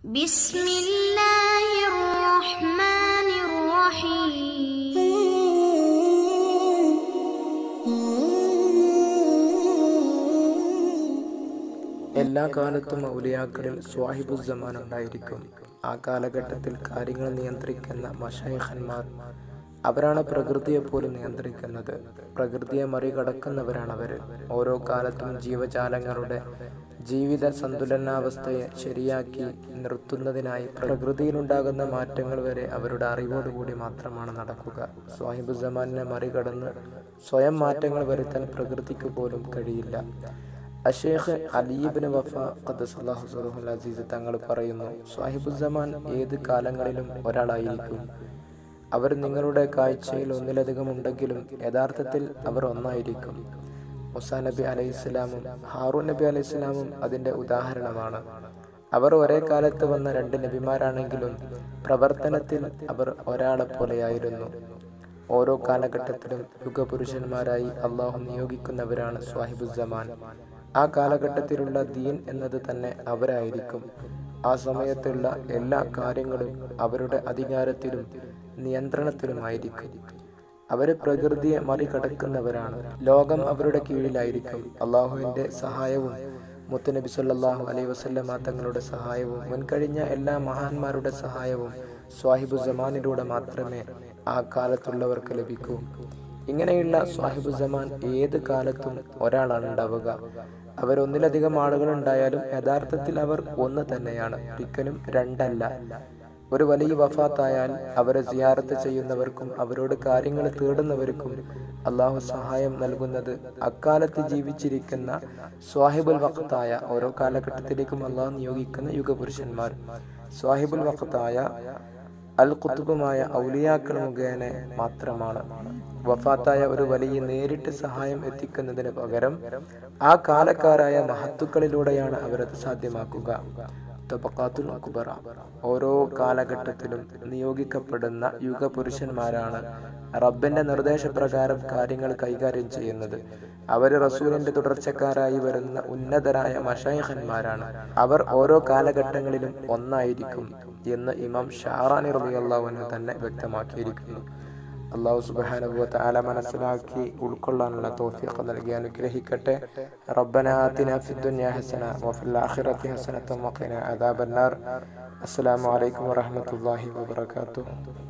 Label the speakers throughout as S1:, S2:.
S1: بسم الله الرحمن الرحيم
S2: എല്ലാ കാലത്തും ഔലിയാക്കളിൽ സ്വാഹിബുസമാൻ ഉണ്ടായിരിക്കും ആ കാലഘട്ടത്തിൽ കാര്യങ്ങൾ നിയന്ത്രിക്കുന്ന മഷൈഖന്മാർ അവരാണ് പ്രകൃതിയെ പോലും നിയന്ത്രിക്കുന്നത് പ്രകൃതിയെ മറികടക്കുന്നവരാണ് അവര് ഓരോ കാലത്തും ജീവജാലങ്ങളുടെ ജീവിത സന്തുലനാവസ്ഥയെ ശരിയാക്കി നിർത്തുന്നതിനായി പ്രകൃതിയിലുണ്ടാകുന്ന മാറ്റങ്ങൾ വരെ അവരുടെ അറിവോടുകൂടി മാത്രമാണ് നടക്കുക സ്വാഹിബുസമാനെ മറികടന്ന് സ്വയം മാറ്റങ്ങൾ വരുത്താൻ പ്രകൃതിക്ക് പോലും കഴിയില്ല അഷേഖ് അലീബിന് വഫ ഖദ്ദസല്ലാഹു സറഹുൽ അസീസ് തങ്ങൾ പറയുന്നു സാഹിബുസമാൻ ഏത് കാലങ്ങളിലും ഒരാളായിരിക്കും അവർ നിങ്ങളുടെ കാഴ്ചയിൽ ഒന്നിലധികം ഉണ്ടെങ്കിലും യഥാർത്ഥത്തിൽ അവർ ഒന്നായിരിക്കും മുസാ നബി അലൈഹി സ്വലാമും ഹാറൂൻ നബി അലൈഹി സ്വലാമും അതിന്റെ ഉദാഹരണമാണ് അവർ ഒരേ കാലത്ത് വന്ന രണ്ട് നബിമാരാണെങ്കിലും പ്രവർത്തനത്തിൽ അവർ ഒരാളെ പോലെയായിരുന്നു ഓരോ കാലഘട്ടത്തിലും യുഗപുരുഷന്മാരായി അള്ളാഹു നിയോഗിക്കുന്നവരാണ് സ്വാഹിബുസമാൻ ആ കാലഘട്ടത്തിലുള്ള ദീൻ എന്നത് തന്നെ അവരായിരിക്കും ആ സമയത്തുള്ള എല്ലാ കാര്യങ്ങളും അവരുടെ അധികാരത്തിലും നിയന്ത്രണത്തിലുമായിരിക്കും അവര് പ്രകൃതിയെ മറികടക്കുന്നവരാണ് ലോകം അവരുടെ കീഴിലായിരിക്കും അള്ളാഹുവിന്റെ സഹായവും മുത്തുനബി സല്ലാഹു അലൈഹി വസല്ലമ തങ്ങളുടെ സഹായവും മുൻകഴിഞ്ഞ എല്ലാ മഹാന്മാരുടെ സഹായവും സ്വാഹിബു ജമാനിലൂടെ മാത്രമേ ആ കാലത്തുള്ളവർക്ക് ലഭിക്കൂ ഇങ്ങനെയുള്ള സ്വാഹിബു ജമാൻ ഏത് കാലത്തും ഒരാളാണ് ഉണ്ടാവുക അവരൊന്നിലധികം ആളുകൾ ഉണ്ടായാലും യഥാർത്ഥത്തിൽ അവർ ഒന്ന് തന്നെയാണ് ഒരിക്കലും രണ്ടല്ല ഒരു വലിയ വഫാത്തായാൽ അവരെ സിയാറത്ത് ചെയ്യുന്നവർക്കും അവരോട് കാര്യങ്ങൾ തേടുന്നവർക്കും അള്ളാഹു സഹായം നൽകുന്നത് അക്കാലത്ത് ജീവിച്ചിരിക്കുന്ന സ്വാഹിബുൽ വഖത്തായ ഓരോ കാലഘട്ടത്തിലേക്കും അള്ളാഹു നിയോഗിക്കുന്ന യുഗപുരുഷന്മാർ സ്വാഹിബുൽ വഖത്തായ അൽ കുത്തുബുമായ ഔലിയാക്കൾ മുഖേന മാത്രമാണ് വഫാത്തായ ഒരു വലിയ നേരിട്ട് സഹായം എത്തിക്കുന്നതിന് പകരം ആ കാലക്കാരായ മഹത്തുക്കളിലൂടെയാണ് അവരത് സാധ്യമാക്കുക തബക്കാത്തുൽ അക്ബറ ഓരോ കാലഘട്ടത്തിലും നിയോഗിക്കപ്പെടുന്ന യുഗപുരുഷന്മാരാണ് റബ്ബിന്റെ നിർദ്ദേശപ്രകാരം കാര്യങ്ങൾ കൈകാര്യം ചെയ്യുന്നത് അവര് റസൂലിന്റെ തുടർച്ചക്കാരായി വരുന്ന ഉന്നതരായ മഷൈഖന്മാരാണ് അവർ ഓരോ കാലഘട്ടങ്ങളിലും ഒന്നായിരിക്കും എന്ന് ഇമാം ഷാറാനി റബിയല്ലാവുവിന് തന്നെ വ്യക്തമാക്കിയിരിക്കുന്നു അള്ളാഹു സുബാനുഭവത്തെ ആല മനസ്സിലാക്കി ഉൾക്കൊള്ളാനുള്ള തോഫിയൊക്കെ നൽകി അനുഗ്രഹിക്കട്ടെ റബ്ബന ആതിന ഫിദ്ദുനിയ ഹസന വഫിൽ ആഖിറതി ഹസനത്തും വഖിന അദാബന്നാർ അസ്സലാമു അലൈക്കും വറഹ്മത്തുള്ളാഹി വബറകാതുഹു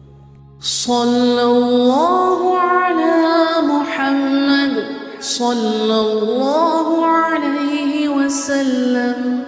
S3: صلى الله على محمد صلى الله عليه وسلم